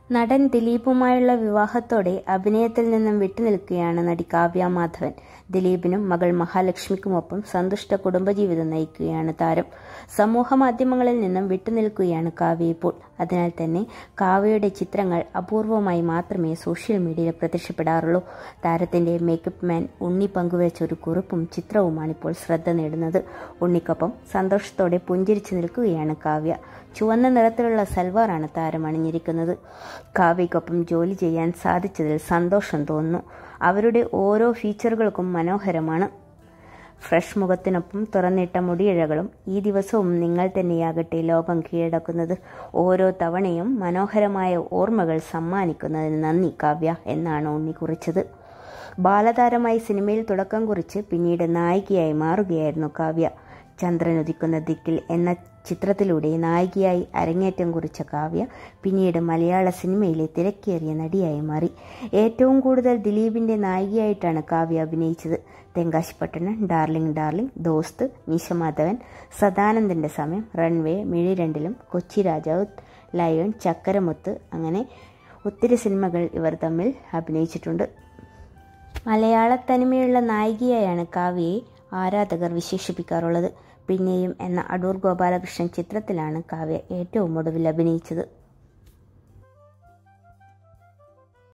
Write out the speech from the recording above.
നടൻ ദിലീപുമായുള്ള വിവാഹത്തോടെ അഭിനയത്തിൽ നിന്നും വിട്ടുനിൽക്കുകയാണ് നടി കാവ്യ മാധവൻ ദിലീപിനും മകൾ മഹാലക്ഷ്മിക്കുമൊപ്പം സന്തുഷ്ട കുടുംബജീവിതം നയിക്കുകയാണ് താരം സമൂഹ മാധ്യമങ്ങളിൽ നിന്നും വിട്ടുനിൽക്കുകയാണ് കാവ്യ ഇപ്പോൾ അതിനാൽ തന്നെ കാവ്യയുടെ ചിത്രങ്ങൾ അപൂർവമായി മാത്രമേ സോഷ്യൽ മീഡിയയിൽ പ്രത്യക്ഷപ്പെടാറുള്ളൂ താരത്തിന്റെ മേക്കപ്പ് മാൻ ഉണ്ണി പങ്കുവച്ച ഒരു കുറിപ്പും ചിത്രവുമാണിപ്പോൾ ശ്രദ്ധ നേടുന്നത് ഉണ്ണിക്കൊപ്പം സന്തോഷത്തോടെ പുഞ്ചിരിച്ചു നിൽക്കുകയാണ് കാവ്യ ചുവന്ന നിറത്തിലുള്ള സൽവാറാണ് താരം അണിഞ്ഞിരിക്കുന്നത് കാവ്യയ്ക്കൊപ്പം ജോലി ചെയ്യാൻ സാധിച്ചതിൽ സന്തോഷം തോന്നുന്നു അവരുടെ ഓരോ ഫീച്ചറുകൾക്കും മനോഹരമാണ് ഫ്രഷ് മുഖത്തിനൊപ്പം തുറന്നിട്ട മുടിയിഴകളും ഈ ദിവസവും നിങ്ങൾ തന്നെയാകട്ടെ ലോകം കീഴടക്കുന്നത് ഓരോ തവണയും മനോഹരമായ ഓർമ്മകൾ സമ്മാനിക്കുന്നതിന് നന്ദി കാവ്യ എന്നാണ് ഉണ്ണി കുറിച്ചത് ബാലതാരമായി സിനിമയിൽ തുടക്കം കുറിച്ച് പിന്നീട് നായികയായി മാറുകയായിരുന്നു കാവ്യ ചന്ദ്രൻ ഉദിക്കുന്ന ദിക്കിൽ എന്ന ചിത്രത്തിലൂടെ നായികയായി അരങ്ങേറ്റം കുറിച്ച കാവ്യ പിന്നീട് മലയാള സിനിമയിലെ തിരക്കേറിയ നടിയായി മാറി ഏറ്റവും കൂടുതൽ ദിലീപിന്റെ നായികയായിട്ടാണ് കാവ്യ അഭിനയിച്ചത് തെങ്കാശിപ്പട്ടണം ഡാർലിംഗ് ഡാർലിംഗ് ദോസ്ത് മീശമാധവൻ സദാനന്ദന്റെ സമയം റൺവേ മിഴി രണ്ടിലും കൊച്ചി രാജാവ് ലയൺ ചക്കരമുത്ത് അങ്ങനെ ഒത്തിരി സിനിമകൾ ഇവർ തമ്മിൽ അഭിനയിച്ചിട്ടുണ്ട് മലയാള തനിമയുള്ള നായികയായാണ് കാവ്യയെ ആരാധകർ വിശേഷിപ്പിക്കാറുള്ളത് പിന്നെയും എന്ന അടൂർ ഗോപാലകൃഷ്ണൻ ചിത്രത്തിലാണ് കാവ്യ ഏറ്റവും ഒടുവിൽ അഭിനയിച്ചത്